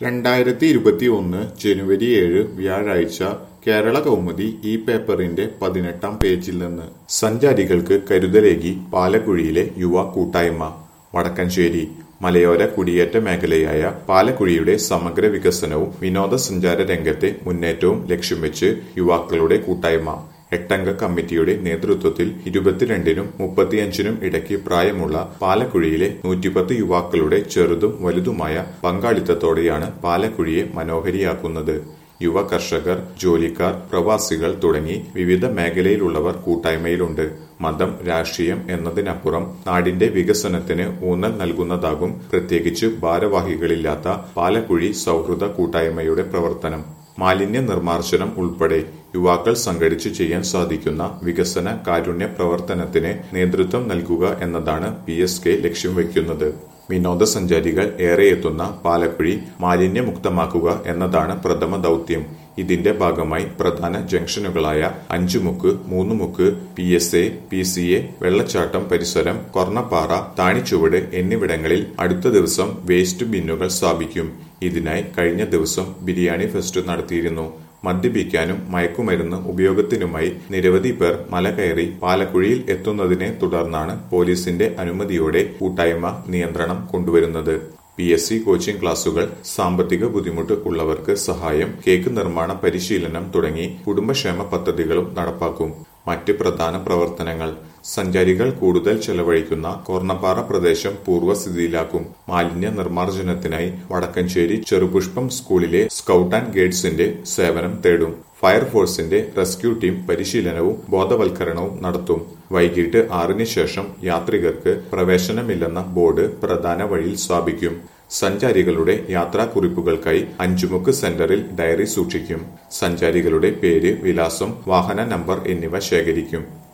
രണ്ടായിരത്തി ഇരുപത്തി ഒന്ന് ജനുവരി ഏഴ് വ്യാഴാഴ്ച കേരള കൗമുദി ഈ പേപ്പറിന്റെ പതിനെട്ടാം പേജിൽ നിന്ന് സഞ്ചാരികൾക്ക് കരുതലേകി പാലക്കുഴിയിലെ യുവ കൂട്ടായ്മ വടക്കഞ്ചേരി മലയോര കുടിയേറ്റ മേഖലയായ പാലക്കുഴിയുടെ സമഗ്ര വികസനവും വിനോദസഞ്ചാര രംഗത്തെ മുന്നേറ്റവും ലക്ഷ്യം വെച്ച് യുവാക്കളുടെ കൂട്ടായ്മ എട്ടംഗ കമ്മിറ്റിയുടെ നേതൃത്വത്തിൽ ഇരുപത്തിരണ്ടിനും മുപ്പത്തിയഞ്ചിനും ഇടയ്ക്ക് പ്രായമുള്ള പാലക്കുഴിയിലെ നൂറ്റിപ്പത്ത് യുവാക്കളുടെ ചെറുതും വലുതുമായ പങ്കാളിത്തത്തോടെയാണ് പാലക്കുഴിയെ മനോഹരിയാക്കുന്നത് യുവ കർഷകർ ജോലിക്കാർ പ്രവാസികൾ തുടങ്ങി വിവിധ മേഖലയിലുള്ളവർ കൂട്ടായ്മയിലുണ്ട് മതം രാഷ്ട്രീയം എന്നതിനപ്പുറം നാടിന്റെ വികസനത്തിന് ഊന്നൽ നൽകുന്നതാകും പ്രത്യേകിച്ച് ഭാരവാഹികളില്ലാത്ത പാലക്കുഴി സൗഹൃദ കൂട്ടായ്മയുടെ പ്രവർത്തനം മാലിന്യ നിർമ്മാർജ്ജനം ഉൾപ്പെടെ യുവാക്കൾ സംഘടിച്ച് ചെയ്യാൻ സാധിക്കുന്ന വികസന കാരുണ്യ പ്രവർത്തനത്തിന് നേതൃത്വം നൽകുക എന്നതാണ് പി എസ് കെ ലക്ഷ്യം വയ്ക്കുന്നത് വിനോദസഞ്ചാരികൾ ഏറെ എത്തുന്ന പാലക്കുഴി മാലിന്യമുക്തമാക്കുക എന്നതാണ് പ്രഥമ ദൗത്യം ഇതിന്റെ ഭാഗമായി പ്രധാന ജംഗ്ഷനുകളായ Anchumukku Moonnumukku P S A P C A വെള്ളച്ചാട്ടം പരിസരം കൊർണപ്പാറ താണിച്ചുവട് എന്നിവിടങ്ങളിൽ അടുത്ത ദിവസം വേസ്റ്റ് ബിന്നുകൾ സ്ഥാപിക്കും ഇതിനായി കഴിഞ്ഞ ദിവസം ബിരിയാണി ഫെസ്റ്റ് നടത്തിയിരുന്നു മദ്യപിക്കാനും മയക്കുമരുന്ന് ഉപയോഗത്തിനുമായി നിരവധി പേർ മല കയറി പാലക്കുഴിയിൽ എത്തുന്നതിനെ തുടർന്നാണ് പോലീസിന്റെ അനുമതിയോടെ കൂട്ടായ്മ നിയന്ത്രണം കൊണ്ടുവരുന്നത് പി എസ് സി കോച്ചിംഗ് ക്ലാസുകൾ സാമ്പത്തിക ബുദ്ധിമുട്ട് ഉള്ളവർക്ക് സഹായം കേക്ക് നിർമ്മാണ പരിശീലനം തുടങ്ങി കുടുംബക്ഷേമ പദ്ധതികളും നടപ്പാക്കും മറ്റ് പ്രധാന പ്രവർത്തനങ്ങൾ സഞ്ചാരികൾ കൂടുതൽ ചെലവഴിക്കുന്ന കോർണപ്പാറ പ്രദേശം പൂർവ്വസ്ഥിതിയിലാക്കും മാലിന്യ നിർമ്മാർജ്ജനത്തിനായി വടക്കഞ്ചേരി ചെറുപുഷ്പം സ്കൂളിലെ സ്കൌട്ട് ആൻഡ് ഗൈഡ്സിന്റെ സേവനം തേടും ഫയർഫോഴ്സിന്റെ റെസ്ക്യൂ ടീം പരിശീലനവും ബോധവൽക്കരണവും നടത്തും വൈകിട്ട് ആറിന് ശേഷം യാത്രികർക്ക് പ്രവേശനമില്ലെന്ന ബോർഡ് പ്രധാന വഴിയിൽ സ്ഥാപിക്കും സഞ്ചാരികളുടെ യാത്രാക്കുറിപ്പുകൾക്കായി അഞ്ചുമുക്ക് സെന്ററിൽ ഡയറി സൂക്ഷിക്കും സഞ്ചാരികളുടെ പേര് വിലാസം വാഹന നമ്പർ എന്നിവ ശേഖരിക്കും